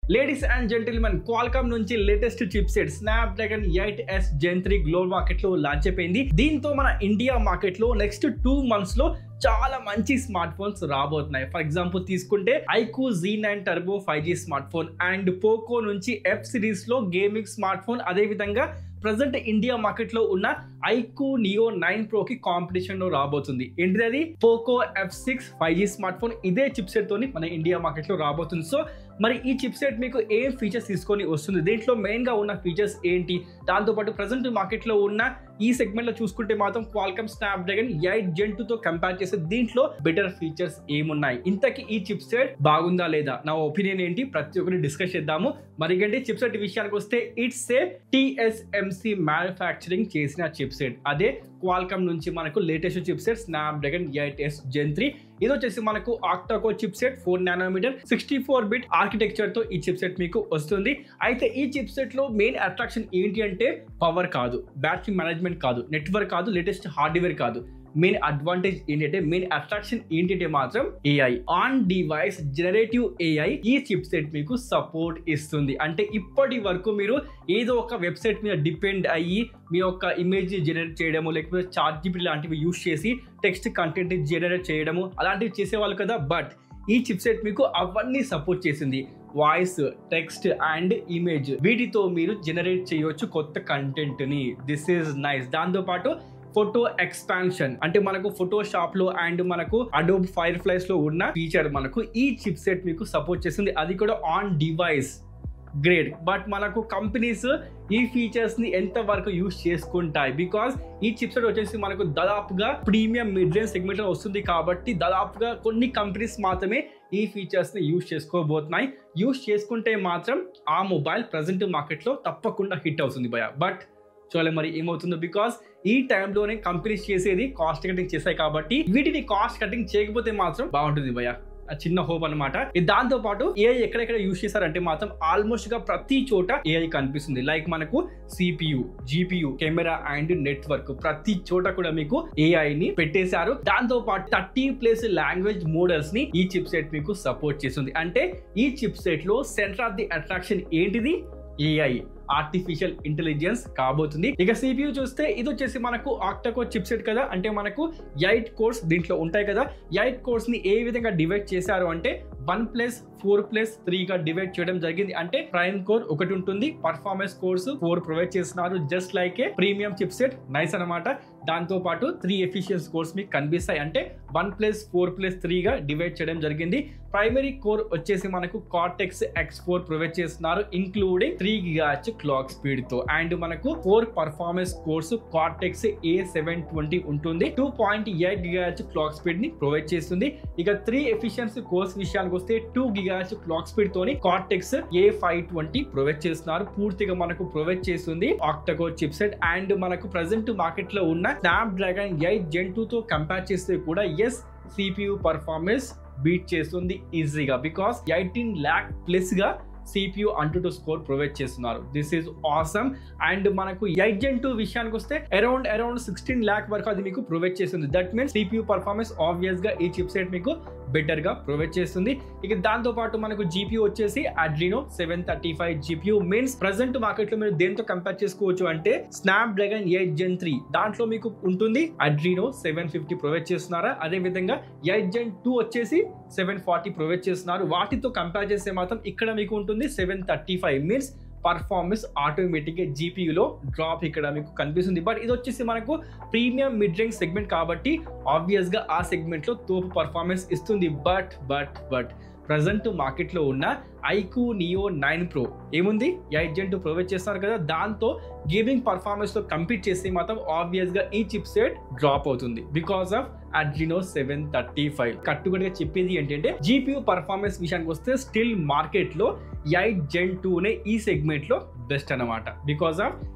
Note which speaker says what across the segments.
Speaker 1: ladies and gentlemen Qualcomm నుంచి latest chip chipset Snapdragon eight S gen three global market లో launch అయిపోయింది దీంతో మన India market లో నెక్స్ట్ టూ మంత్స్ లో చాలా మంచి స్మార్ట్ ఫోన్స్ రాబోతున్నాయి ఫర్ ఎగ్జాంపుల్ తీసుకుంటే iQOO Z nine turbo five G smartphone and Poco నుంచి ఎఫ్ సిరీస్ లో గేమింగ్ స్మార్ట్ ఫోన్ అదే విధంగా ప్రజెంట్ ఇండియా మార్కెట్ లో ఉన్న ఐకూ నియో నైన్ ప్రో కి కాంపిటీషన్ లో రాబోతుంది ఏంటిది అది Poco F six five G smartphone ఇదే చిప్ సెట్ తోని మన ఇండియా మార్కెట్ లో రాబోతుంది సో మరి ఈ చిప్ సెట్ మీకు ఏం ఫీచర్స్ తీసుకొని వస్తుంది దీంట్లో మెయిన్ గా ఉన్న ఫీచర్స్ ఏంటి దాంతోపాటు ప్రజెంట్ మార్కెట్ లో ఉన్న ఈ సెగ్మెంట్ లో చూసుకుంటే మాత్రం Qualcomm Snapdragon eight gen two తో కంపేర్ చేస్తే దీంట్లో బెటర్ ఫీచర్స్ ఏమున్నాయి ఇంతకీ ఈ చిప్ సెట్ బాగుందా లేదా నా ఒపీనియన్ ఏంటి ప్రతి ఒక్కరిని డిస్కస్ చేద్దాము మరి ఏంటి చిప్ సెట్ విషయానికి వస్తే ఇట్స్ ఏ టిఎస్ఎంసి మ్యానుఫ్యాక్చరింగ్ చేసిన చిప్ సెట్ అదే క్వాల్కమ్ నుంచి మనకు latest chip chipset Snapdragon eight S gen three ఇది వచ్చేసి మనకు octacore chipset four nanometre sixty four bit architecture తో ఈ చిప్ సెట్ మీకు వస్తుంది అయితే ఈ చిప్ సెట్ లో మెయిన్ అట్రాక్షన్ ఏంటి అంటే పవర్ కాదు బ్యాటరీ మేనేజ్మెంట్ కాదు నెట్వర్క్ కాదు లేటెస్ట్ హార్డ్వేర్ కాదు మెయిన్ అడ్వాంటేజ్ ఏంటంటే మెయిన్ అట్రాక్షన్ ఏంటంటే మాత్రం AI on device generative AI ఈ చిప్ సెట్ మీకు సపోర్ట్ ఇస్తుంది అంటే ఇప్పటి వరకు మీరు ఏదో ఒక వెబ్సైట్ మీద డిపెండ్ అయ్యి మీ యొక్క ఇమేజ్ జనరేట్ చేయడము లేకపోతే చార్ట్ జీపీ లాంటివి యూస్ చేసి టెక్స్ట్ కంటెంట్ జనరేట్ చేయడము అలాంటివి చేసేవాళ్ళు కదా బట్ ఈ చిప్ సెట్ మీకు అవన్నీ సపోర్ట్ చేసింది వాయిస్ టెక్స్ట్ అండ్ ఇమేజ్ వీటితో మీరు జనరేట్ చేయవచ్చు కొత్త కంటెంట్ ని దిస్ ఈజ్ నైస్ దాంతో పాటు ఫోటో ఎక్స్పాన్షన్ అంటే మనకు ఫోటోషాప్ లో అండ్ మనకు అడోబ్ ఫైర్ ఫ్లైస్ లో ఉన్న ఫీచర్ మనకు ఈ చిప్ సెట్ మీకు సపోర్ట్ చేస్తుంది అది కూడా ఆన్ డివైస్ గ్రేట్ బట్ మనకు కంపెనీస్ ఈ ఫీచర్స్ ని ఎంత వరకు యూస్ చేసుకుంటాయి బికాస్ ఈ చిప్సెట్ వచ్చేసి మనకు దాదాపుగా ప్రీమియం మిడ్ రేంజ్ సెగ్మెంట్ లో వస్తుంది కాబట్టి దాదాపుగా కొన్ని కంపెనీస్ మాత్రమే ఈ ఫీచర్స్ ని యూస్ చేసుకోబోతున్నాయి యూస్ చేసుకుంటే మాత్రం ఆ మొబైల్ ప్రజెంట్ మార్కెట్ లో తప్పకుండా హిట్ అవుతుంది భయ బట్ చూడాలి మరి ఏమవుతుందో బికాస్ ఈ టైంలోనే కంపెనీస్ చేసేది కాస్ట్ కటింగ్ చేశాయి కాబట్టి వీటిని కాస్ట్ కటింగ్ చేయకపోతే మాత్రం బాగుంటుంది భయ చిన్న హోప్ అనమాట దాంతో పాటు ఏఐ ఎక్కడెక్కడ యూస్ చేశారంటే మాత్రం ఆల్మోస్ట్ గా ప్రతి చోట ఏఐ కనిపిస్తుంది లైక్ మనకు CPU GPU camera and network ప్రతి చోట కూడా మీకు ఏఐ ని పెట్టేశారు దాంతో పాటు థర్టీ ప్లస్ లాంగ్వేజ్ మోడల్స్ ని ఈ చిప్ సెట్ మీకు సపోర్ట్ చేస్తుంది అంటే ఈ చిప్ సెట్ లో సెంటర్ ఆఫ్ ది అట్రాక్షన్ ఏంటిది ఏఐ ఆర్టిఫిషియల్ ఇంటెలిజెన్స్ కాబోతుంది ఇక సిపియు చూస్తే ఇది వచ్చేసి మనకు ఆక్టకో చిప్ సెట్ కదా అంటే మనకు ఎయిట్ కోర్స్ దీంట్లో ఉంటాయి కదా ఎయిట్ కోర్స్ ని ఏ విధంగా డివైడ్ చేశారు అంటే వన్ ప్లస్ ఫోర్ ప్లస్ త్రీగా డివైడ్ చేయడం జరిగింది అంటే ప్రైమ్ కోర్ ఒకటి ఉంటుంది పర్ఫార్మెన్స్ కోర్స్ ఫోర్ ప్రొవైడ్ చేస్తున్నారు just like a premium chipset nice అనమాట దాంతో పాటు త్రీ ఎఫిషియన్స్ కోర్స్ మీకు కనిపిస్తాయి అంటే వన్ ప్లస్ ఫోర్ ప్లస్ త్రీగా డివైడ్ చేయడం జరిగింది ప్రైమరీ కోర్ వచ్చేసి మనకు కార్టెక్స్ ఎక్స్ ఫోర్ ప్రొవైడ్ చేస్తున్నారు ఇంక్లూడింగ్ త్రీ గిగాచ్ క్లాక్ స్పీడ్ తో అండ్ మనకు four performance cores Cortex A seven twenty ఉంటుంది టూ పాయింట్ ఎయిట్ గిగాచ్ క్లాక్ స్పీడ్ ని ప్రొవైడ్ చేస్తుంది ఇక త్రీ ఎఫిషియన్సీ కోర్స్ విషయానికి వస్తే టూ గిగాచ్ క్లాక్ స్పీడ్ తోని Cortex A five twenty provide చేస్తున్నారు పూర్తిగా మనకు ప్రొవైడ్ చేస్తుంది ఆక్టగో చిప్ సెట్ అండ్ మనకు ప్రజెంట్ మార్కెట్ లో ఉన్న Snapdragon eight gen two తో కంపేర్ చేస్తే కూడా ఎస్ సిపియు పర్ఫార్మెన్స్ బీట్ చేస్తుంది ఈజీగా బికాస్ ఎయిటీన్ ల్యాక్ ప్లస్ గా CPU AnTuTu score provide చేస్తున్నారు దిస్ ఈస్ ఆసమ్ అండ్ మనకు ఎయిట్ జెన్ టూ విషయానికి వస్తే అరౌండ్ అరౌండ్ సిక్స్టీన్ ల్యాక్ వరకు అది మీకు ప్రొవైడ్ చేస్తుంది that means CPU performance obvious గా ఈ చిప్ సెట్ మీకు బెటర్ గా ప్రొవైడ్ చేస్తుంది ఇక దాంతో పాటు మనకు జీపీయూ వచ్చేసి Adreno seven thirty five GPU means present market లో మీరు దేంతో కంపేర్ చేసుకోవచ్చు అంటే Snapdragon eight gen three దాంట్లో మీకు ఉంటుంది అడ్రినో సెవెన్ ఫిఫ్టీ ప్రొవైడ్ చేస్తున్నారా అదే విధంగా ఎయిట్ జెన్ టూ వచ్చేసి సెవెన్ ఫార్టీ ప్రొవైడ్ చేస్తున్నారు వాటితో కంపేర్ చేస్తే మాత్రం ఇక్కడ మీకు ఉంటుంది seven thirty five means performance ఆటోమేటిక్గా జీపీయూలో డ్రాప్ ఇక్కడ మీకు కనిపిస్తుంది బట్ ఇది వచ్చేసి మనకు ప్రీమియం మిడ్ రేంజ్ సెగ్మెంట్ కాబట్టి ఆబ్వియస్గా ఆ సెగ్మెంట్లో తోపు పర్ఫార్మెన్స్ ఇస్తుంది బట్ బట్ బట్ ప్రజెంట్ మార్కెట్లో ఉన్న ఐకూ నియో నైన్ ప్రో ఏముంది ఎయిట్ జెన్ టూ ప్రొవైడ్ చేస్తున్నారు కదా దాంతో గేమింగ్ పర్ఫార్మెన్స్ తో కంపీట్ చేస్తే మాత్రం ఆబ్వియస్ గా ఈ చిప్ సెట్ డ్రాప్ అవుతుంది because of Adreno seven thirty five కట్టుబడిగా చెప్పేది ఏంటంటే జీపీయూ పర్ఫార్మెన్స్ విషయానికి వస్తే స్టిల్ మార్కెట్ లో ఎయిట్ జెన్ టూనే ఈ సెగ్మెంట్ లో బెస్ట్ అనమాట బికాస్ ఆఫ్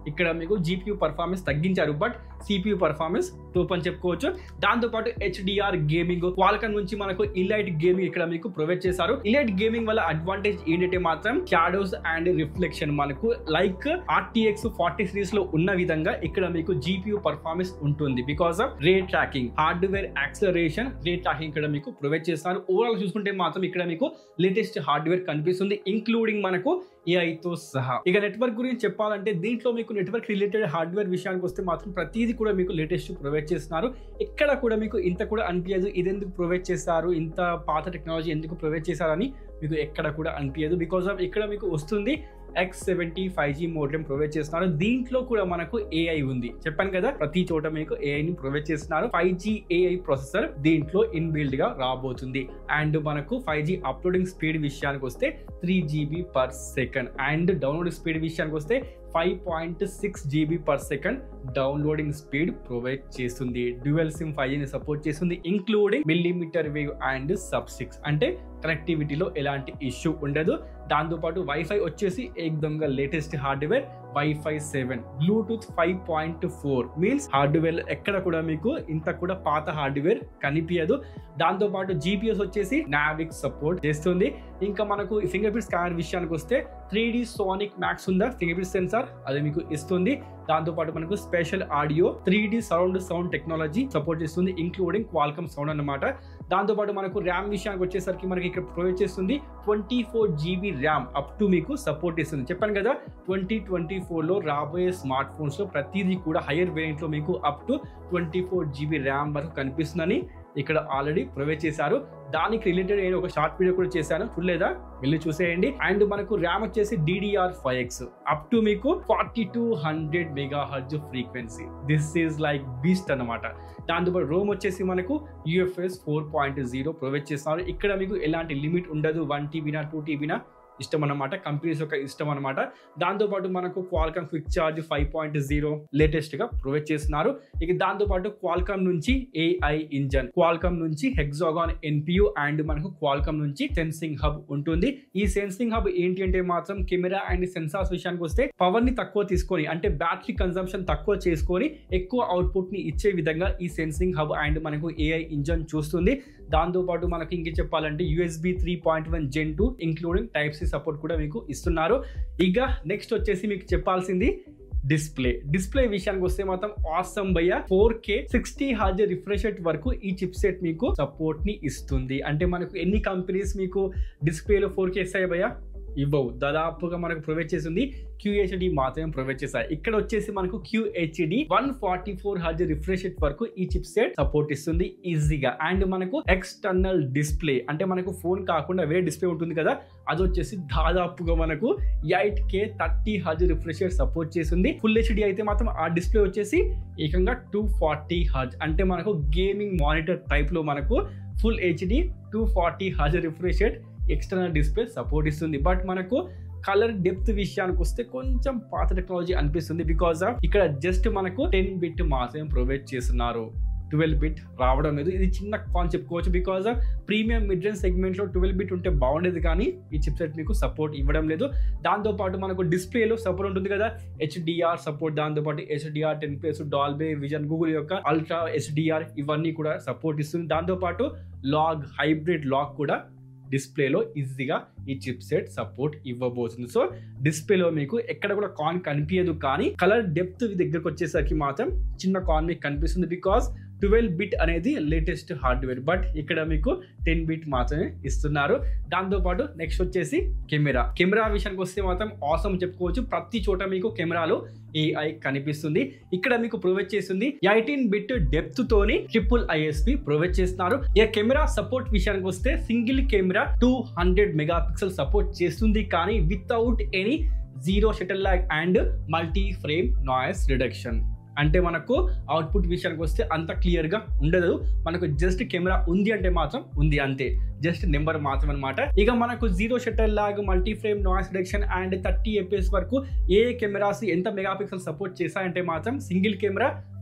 Speaker 1: ఇక్కడ మీకు జీపీయూ పర్ఫార్మెన్స్ తగ్గించారు బట్ సిపియూ పర్ఫార్మెన్స్ టూప్ అని చెప్పుకోవచ్చు దాంతోపాటు హెచ్డిఆర్ గేమింగ్ క్వాల్కన్ నుంచి మనకు ఇలైట్ గేమింగ్ ఇక్కడ మీకు ప్రొవైడ్ చేశారు ఇలైట్ గేమింగ్ వల్ల అడ్వాంటేజ్ ఏంటంటే మాత్రం షాడోస్ అండ్ రిఫ్లెక్షన్ మనకు లైక్ ఆర్టీఎక్స్ ఫార్టీ సిరీస్ లో ఉన్న విధంగా ఇక్కడ మీకు జీపీయూ పర్ఫార్మెన్స్ ఉంటుంది because of ray tracking hardware acceleration ray tracking ఇక్కడ మీకు ప్రొవైడ్ చేస్తారు ఓవరాల్ చూసుకుంటే మాత్రం ఇక్కడ మీకు లేటెస్ట్ హార్డ్వేర్ కనిపిస్తుంది ఇంక్లూడింగ్ మనకు ఏఐతో సహా ఇక నెట్వర్క్ గురించి చెప్పాలంటే దీంట్లో మీకు నెట్వర్క్ రిలేటెడ్ హార్డ్వేర్ విషయానికి వస్తే మాత్రం ప్రతిదీ కూడా మీకు లేటెస్ట్ ప్రొవైడ్ చేస్తున్నారు ఎక్కడ కూడా మీకు ఇంత కూడా అనిపించదు ఇది ఎందుకు ప్రొవైడ్ చేస్తారు ఇంత పాత టెక్నాలజీ ఎందుకు ప్రొవైడ్ చేశారని మీకు ఎక్కడ కూడా అనిపించదు బికాస్ ఆఫ్ ఇక్కడ మీకు వస్తుంది X seventy five G modem provide చేస్తున్నారు దీంట్లో కూడా మనకు ఏఐ ఉంది చెప్పాను కదా ప్రతి చోట మీకు ఏఐ ని ప్రొవైడ్ చేస్తున్నారు ఫైవ్ జీ ఏఐ ప్రాసెసర్ దీంట్లో ఇన్బిల్డ్ గా రాబోతుంది అండ్ మనకు ఫైవ్ జీ అప్లోడింగ్ స్పీడ్ విషయానికి వస్తే three GB per second and download speed విషయానికి వస్తే five point six GB per second downloading speed provide చేస్తుంది డ్యూయల్ సిమ్ ఫైవ్ జీని సపోర్ట్ చేస్తుంది including millimetre wave and sub six అంటే కనెక్టివిటీలో ఎలాంటి ఇష్యూ ఉండదు దాంతోపాటు వైఫై వచ్చేసి ఏకదంగా latest hardware WiFi seven Bluetooth five point four means hardware ఎక్కడ కూడా మీకు ఇంత కూడా పాత హార్డ్వేర్ కనిపించదు దాంతోపాటు జీపీఎస్ వచ్చేసి నావిక్ సపోర్ట్ చేస్తుంది ఇంకా మనకు ఫింగర్ ప్రింట్ స్కానర్ విషయానికి వస్తే త్రీ డి సోనిక్ మ్యాక్స్ ఉందా ఫింగర్ ప్రింట్ సెన్సార్ అది మీకు ఇస్తుంది దాంతోపాటు మనకు special audio three D surround sound technology support చేస్తుంది ఇంక్లూడింగ్ క్వాల్కమ్ సౌండ్ అన్నమాట దాంతోపాటు మనకు ర్యామ్ విషయానికి వచ్చేసరికి మనకి ఇక్కడ ప్రొవైడ్ చేస్తుంది twenty four GB RAM up to మీకు సపోర్ట్ ఇస్తుంది చెప్పాను కదా ట్వంటీ ట్వంటీ ఫోర్లో రాబోయే స్మార్ట్ ఫోన్స్లో ప్రతిదీ కూడా హైయర్ వేరియంట్లో మీకు up to twenty four GB RAM వరకు కనిపిస్తుందని ఇక్కడ ఆల్రెడీ ప్రొవైడ్ చేశారు దానికి రిలేటెడ్ నేను ఒక షార్ట్ వీడియో కూడా చేశాను చూడలేదా వెళ్ళి చూసేయండి అండ్ మనకు ర్యామ్ వచ్చేసి DDR five X up to మీకు forty two hundred megahertz frequency this is like beast అనమాట దాంతోపాటు రోమ్ వచ్చేసి మనకు UFS four point zero provide చేస్తున్నారు ఇక్కడ మీకు ఎలాంటి లిమిట్ ఉండదు వన్ టీబీనా టూ టీబీనా ఇష్టం అనమాట కంపెనీస్ యొక్క ఇష్టం అనమాట దాంతోపాటు మనకు Qualcomm quick charge five point zero latest గా ప్రొవైడ్ చేస్తున్నారు ఇక దాంతోపాటు క్వాల్కమ్ నుంచి ఏఐ ఇంజన్ క్వాల్కమ్ నుంచి హెక్సాగాన్ ఎన్పియు అండ్ మనకు క్వాల్కమ్ నుంచి సెన్సింగ్ హబ్ ఉంటుంది ఈ సెన్సింగ్ హబ్ ఏంటి అంటే మాత్రం కెమెరా అండ్ సెన్సార్స్ విషయానికి వస్తే పవర్ ని తక్కువ తీసుకొని అంటే బ్యాటరీ కన్సంప్షన్ తక్కువ చేసుకొని ఎక్కువ అవుట్పుట్ ని ఇచ్చే విధంగా ఈ సెన్సింగ్ హబ్ అండ్ మనకు ఏఐ ఇంజన్ చూస్తుంది దాంతోపాటు మనకి ఇంక చెప్పాలంటే USB three point one gen two including type C support కూడా మీకు ఇస్తున్నారు ఇక నెక్స్ట్ వచ్చేసి మీకు చెప్పాల్సింది డిస్ప్లే డిస్ప్లే విషయానికి వస్తే మాత్రం ఆసమ్ భయ్య ఫోర్ కే సిక్స్టీ హాజర్ రిఫ్రెష్ వరకు ఈ చిప్ సెట్ మీకు సపోర్ట్ ని ఇస్తుంది అంటే మనకు ఎన్ని కంపెనీస్ మీకు డిస్ప్లేలో ఫోర్ కే ఇస్తాయి భయ్య ఇవ్వవు దాదాపుగా మనకు ప్రొవైడ్ చేసింది క్యూహెచ్డి మాత్రమే ప్రొవైడ్ చేస్తాయి ఇక్కడ వచ్చేసి మనకు క్యూహెచ్డి వన్ ఫార్టీ ఫోర్ హజ్ రిఫ్రెష్ వరకు ఈ చిప్ సెట్ సపోర్ట్ ఇస్తుంది ఈజీగా అండ్ మనకు ఎక్స్టర్నల్ డిస్ప్లే అంటే మనకు ఫోన్ కాకుండా వేరే డిస్ప్లే ఉంటుంది కదా అది వచ్చేసి దాదాపుగా మనకు ఎయిట్ కే థర్టీ హజ్ రిఫ్రెష్ సపోర్ట్ చేస్తుంది ఫుల్ హెచ్డి అయితే మాత్రం ఆ డిస్ప్లే వచ్చేసి ఏకంగా టూ ఫార్టీ హజ్ అంటే మనకు గేమింగ్ మానిటర్ టైప్ లో మనకు ఫుల్ హెచ్డి టూ ఫార్టీ హజ్ రిఫ్రెష్ ఎక్స్టర్నల్ డిస్ప్లే సపోర్ట్ ఇస్తుంది బట్ మనకు కలర్ డెప్త్ విషయానికి వస్తే కొంచెం పాత టెక్నాలజీ అనిపిస్తుంది బికాస్ ఆఫ్ ఇక్కడ జస్ట్ మనకు టెన్ బిట్ మాత్రమే ప్రొవైడ్ చేస్తున్నారు ట్వెల్వ్ బిట్ రావడం లేదు ఇది చిన్న కాన్ చెప్పుకోవచ్చు because of premium mid range segment లో ట్వెల్వ్ బిట్ ఉంటే బాగుండేది కానీ ఈ చిప్సెట్ మీకు సపోర్ట్ ఇవ్వడం లేదు దాంతోపాటు మనకు డిస్ప్లేలో సపోర్ట్ ఉంటుంది కదా హెచ్డిఆర్ సపోర్ట్ దాంతోపాటు HDR ten plus Dolby vision Google యొక్క అల్ట్రా హెచ్డిఆర్ ఇవన్నీ కూడా సపోర్ట్ ఇస్తుంది దాంతోపాటు లాగ్ హైబ్రిడ్ లాగ్ కూడా డిస్ప్లేలో ఈజీగా ఈ చిప్ సెట్ సపోర్ట్ ఇవ్వబోతుంది సో డిస్ప్లేలో మీకు ఎక్కడ కూడా కాన్ కనిపించదు కానీ కలర్ డెప్త్ దగ్గరకు వచ్చేసరికి మాత్రం చిన్న కాన్ మీకు కనిపిస్తుంది బికాస్ ట్వెల్వ్ బిట్ అనేది లేటెస్ట్ హార్డ్వేర్ బట్ ఇక్కడ మీకు టెన్ బిట్ మాత్రమే ఇస్తున్నారు దాంతోపాటు నెక్స్ట్ వచ్చేసి కెమెరా కెమెరా విషయానికి వస్తే మాత్రం ఆసమ్ చెప్పుకోవచ్చు ప్రతి చోట మీకు కెమెరాలో ఏఐ కనిపిస్తుంది ఇక్కడ మీకు ప్రొవైడ్ చేస్తుంది ఎయిటీన్ బిట్ డెప్త్ తోని ట్రిపుల్ ఐఎస్పి ప్రొవైడ్ చేస్తున్నారు ఇక కెమెరా సపోర్ట్ విషయానికి వస్తే single camera two hundred mega pixel support చేస్తుంది కానీ without any zero shutter lag and multi frame noise reduction అంటే మనకు అవుట్పుట్ విషయానికి వస్తే అంత క్లియర్గా ఉండదు మనకు జస్ట్ కెమెరా ఉంది అంటే మాత్రం ఉంది అంతే జస్ట్ నెంబర్ మాత్రం అనమాట ఇక మనకు zero shutter lag multi frame noise reduction and thirty FPS వరకు ఏ కెమెరాస్ ఎంత మెగా పిక్సెల్ సపోర్ట్ చేశాయంటే మాత్రం single camera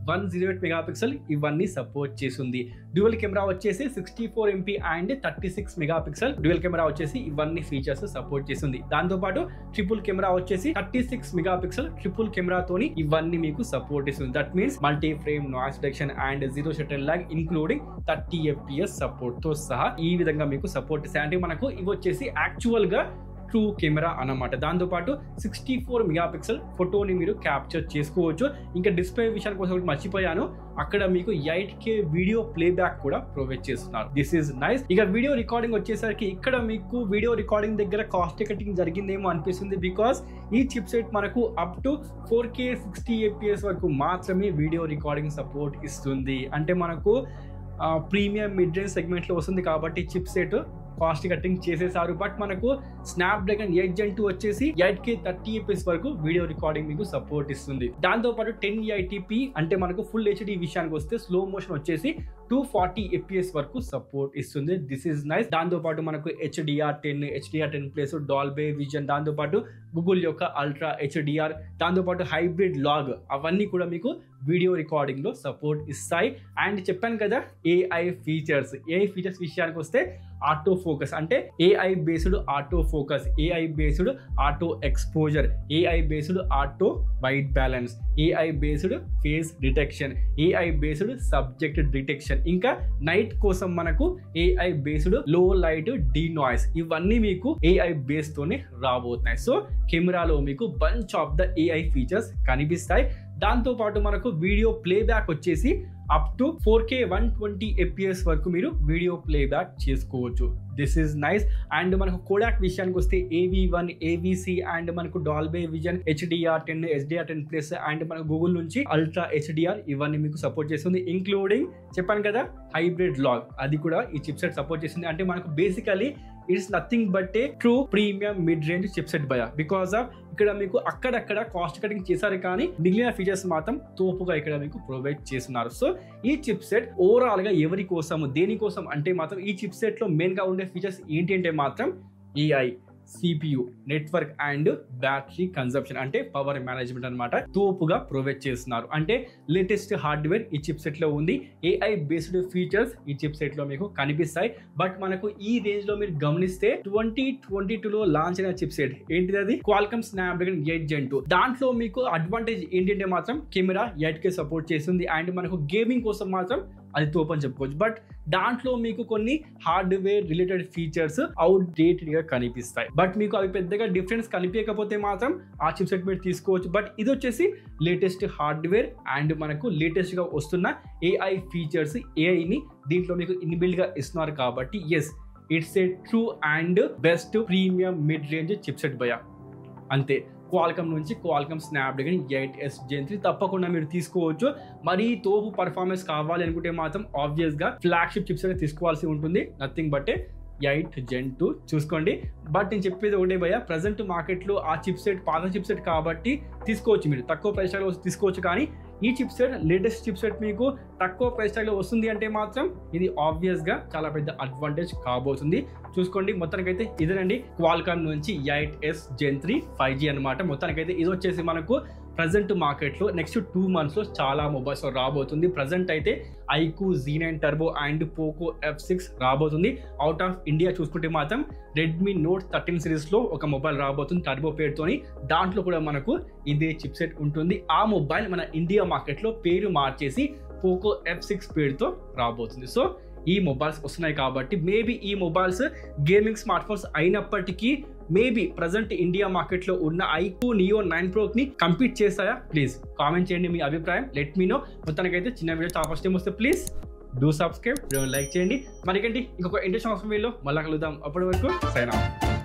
Speaker 1: one zero eight megapixel ఇవన్నీ సపోర్ట్ చేస్తుంది డ్యూయల్ కెమెరా వచ్చేసి sixty four MP and thirty six megapixel dual camera వచ్చేసి ఇవన్నీ ఫీచర్స్ సపోర్ట్ చేస్తుంది దాంతోపాటు ట్రిపుల్ కెమెరా వచ్చేసి థర్టీ సిక్స్ మెగాపిక్సెల్ ట్రిపుల్ కెమెరాతోని ఇవన్నీ మీకు సపోర్ట్ ఇస్తుంది that means multi frame noise detection and zero shutter lag including thirty FPS support తో సహా ఈ విధంగా మీకు సపోర్ట్ ఇస్తాయి అంటే మనకు ఇవి వచ్చేసి యాక్చువల్ గా ట్రూ కెమెరా అన్నమాట దాంతోపాటు సిక్స్టీ ఫోర్ మెగాపిక్సెల్ ఫోటోని మీరు క్యాప్చర్ చేసుకోవచ్చు ఇంకా డిస్ప్లే విషయానికి కోసం ఒకటి మర్చిపోయాను అక్కడ మీకు ఎయిట్ కే వీడియో ప్లేబ్యాక్ కూడా ప్రొవైడ్ చేస్తున్నారు దిస్ ఈజ్ నైస్ ఇక వీడియో రికార్డింగ్ వచ్చేసరికి ఇక్కడ మీకు వీడియో రికార్డింగ్ దగ్గర కాస్ట్ కటింగ్ జరిగిందేమో అనిపిస్తుంది బికాస్ ఈ చిప్ సెట్ మనకు up to four K sixty FPS వరకు మాత్రమే వీడియో రికార్డింగ్ సపోర్ట్ ఇస్తుంది అంటే మనకు ప్రీమియం మిడ్ రేంజ్ సెగ్మెంట్లో వస్తుంది కాబట్టి చిప్ సెట్ కాస్ట్ కటింగ్ చేసేసారు బట్ మనకు Snapdragon eight gen two వచ్చేసి ఎయిట్ కే థర్టీ ఎపిఎస్ వరకు వీడియో రికార్డింగ్ మీకు సపోర్ట్ ఇస్తుంది దాంతో పాటు టెన్ ఐటీపీ అంటే మనకు ఫుల్ హెచ్డి విషయానికి వస్తే స్లో మోషన్ వచ్చేసి టూ ఫార్టీ ఎపిఎస్ వరకు సపోర్ట్ ఇస్తుంది దిస్ ఇస్ నైస్ దాంతో పాటు మనకు HDR ten HDR ten plus Dolby vision దాంతో పాటు గూగుల్ యొక్క అల్ట్రా హెచ్డిఆర్ దాంతో పాటు హైబ్రిడ్ లాగ్ అవన్నీ కూడా మీకు వీడియో రికార్డింగ్ లో సపోర్ట్ ఇస్తాయి అండ్ చెప్పాను కదా ఏఐ ఫీచర్స్ ఏఐ ఫీచర్స్ విషయానికి వస్తే ఆటో ఫోకస్ అంటే AI based auto focus AI based auto exposure AI based auto white balance AI based face detection AI based subject detection ఇంకా night కోసం మనకు AI based low light denoise ఇవన్నీ మీకు AI base తోనే రాబోతున్నాయి so కెమెరాలో మీకు bunch of the AI features కనిపిస్తాయి దాంతో పాటు మనకు వీడియో ప్లేబ్యాక్ వచ్చేసి up to four K one twenty FPS వరకు మీరు వీడియో ప్లేబ్యాక్ చేసుకోవచ్చు దిస్ ఈజ్ నైస్ అండ్ మనకు కోడాక్ విషయానికి వస్తే ఏవి వన్ ఏవిసి అండ్ మనకు Dolby vision HDR ten HDR ten plus and మన గూగుల్ నుంచి అల్ట్రా హెచ్డిఆర్ ఇవన్నీ మీకు సపోర్ట్ చేస్తుంది ఇంక్లూడింగ్ చెప్పాను కదా హైబ్రిడ్ లాగ్ అది కూడా ఈ చిప్ సెట్ సపోర్ట్ చేస్తుంది అంటే మనకు basically it's nothing but a true premium mid range chip set బయ బికాస్ ఆఫ్ ఇక్కడ మీకు అక్కడక్కడ కాస్ట్ కటింగ్ చేశారు కానీ మిగిలిన ఫీచర్స్ మాత్రం తోపుగా ఇక్కడ మీకు ప్రొవైడ్ చేస్తున్నారు సో ఈ చిప్ సెట్ ఓవరాల్ గా ఎవరి కోసం దేనికోసం అంటే మాత్రం ఈ చిప్ సెట్ లో మెయిన్ గా ఉండే ఫీచర్స్ ఏంటి అంటే మాత్రం AI CPU network and battery consumption అంటే పవర్ మేనేజ్మెంట్ అనమాట తోపుగా ప్రొవైడ్ చేస్తున్నారు అంటే లేటెస్ట్ హార్డ్వేర్ ఈ చిప్ సెట్ లో ఉంది ఏఐ బేస్డ్ ఫీచర్స్ ఈ చిప్ సెట్ లో మీకు కనిపిస్తాయి బట్ మనకు ఈ రేంజ్ లో మీరు గమనిస్తే ట్వంటీ ట్వంటీ టూ లో లాంచ్ అయిన చిప్ సెట్ ఏంటిది అది Qualcomm Snapdragon eight gen two దాంట్లో మీకు అడ్వాంటేజ్ ఏంటంటే మాత్రం కెమెరా ఎయిట్ కే సపోర్ట్ చేస్తుంది అండ్ మనకు గేమింగ్ కోసం మాత్రం అది తోపని చెప్పుకోవచ్చు బట్ దాంట్లో మీకు కొన్ని hardware related features outdated గా కనిపిస్తాయి బట్ మీకు అవి పెద్దగా డిఫరెన్స్ కనిపించకపోతే మాత్రం ఆ చిప్ సెట్ మీరు తీసుకోవచ్చు బట్ ఇది వచ్చేసి లేటెస్ట్ హార్డ్వేర్ అండ్ మనకు లేటెస్ట్ గా వస్తున్న ఏఐ ఫీచర్స్ ఏఐని దీంట్లో మీకు ఇన్బిల్డ్ గా ఇస్తున్నారు కాబట్టి yes it's a true and best premium mid range chip set భయ అంతే క్వాల్కమ్ నుంచి Qualcomm Snapdragon eight S gen three తప్పకుండా మీరు తీసుకోవచ్చు మరి తోపు పర్ఫార్మెన్స్ కావాలి అనుకుంటే మాత్రం ఆబ్వియస్ గా ఫ్లాగ్షిప్ చిప్స్ అనేది తీసుకోవాల్సి ఉంటుంది nothing but eight gen two చూసుకోండి బట్ నేను చెప్పేది ఒకటే భయ ప్రజెంట్ మార్కెట్లో ఆ చిప్ సెట్ పాత చిప్ సెట్ కాబట్టి తీసుకోవచ్చు మీరు తక్కువ ప్రైస్ ట్యాగ్లో తీసుకోవచ్చు కానీ ఈ chip set latest chip set మీకు తక్కువ ప్రైస్ ట్యాగ్లో వస్తుంది అంటే మాత్రం ఇది ఆబ్వియస్గా చాలా పెద్ద అడ్వాంటేజ్ కాబోతుంది చూసుకోండి మొత్తానికైతే ఇదేనండి క్వాల్కామ్ నుంచి eight S gen three five G అనమాట మొత్తానికైతే ఇది వచ్చేసి మనకు ప్రజెంట్ మార్కెట్లో నెక్స్ట్ టూ మంత్స్లో చాలా మొబైల్స్ రాబోతుంది ప్రజెంట్ అయితే iQOO Z nine turbo and Poco F six రాబోతుంది అవుట్ ఆఫ్ ఇండియా చూసుకుంటే మాత్రం రెడ్మీ నోట్ థర్టీన్ సిరీస్లో ఒక మొబైల్ రాబోతుంది టర్బో పేరుతోని దాంట్లో కూడా మనకు ఇదే చిప్సెట్ ఉంటుంది ఆ మొబైల్ మన ఇండియా మార్కెట్లో పేరు మార్చేసి పోకో ఎఫ్ సిక్స్ పేరుతో రాబోతుంది సో ఈ మొబైల్స్ వస్తున్నాయి కాబట్టి మేబీ ఈ మొబైల్స్ గేమింగ్ స్మార్ట్ ఫోన్స్ అయినప్పటికీ మేబీ ప్రజెంట్ ఇండియా మార్కెట్లో ఉన్న ఐకు నియో నైన్ ప్రోని కంపీట్ చేస్తాయా ప్లీజ్ కామెంట్ చేయండి మీ అభిప్రాయం లెట్ మీ నో మొత్తానికైతే చిన్న వీడియో చాలా ఫస్ట్ టైం వస్తే ప్లీజ్ డూ సబ్స్క్రైబ్ లైక్ చేయండి మరికండి ఇంకొక ఇంట్రెస్ట్ అవసరం వీళ్ళు మళ్ళీ కలుద్దాం అప్పటి వరకు సైన్ ఆఫ్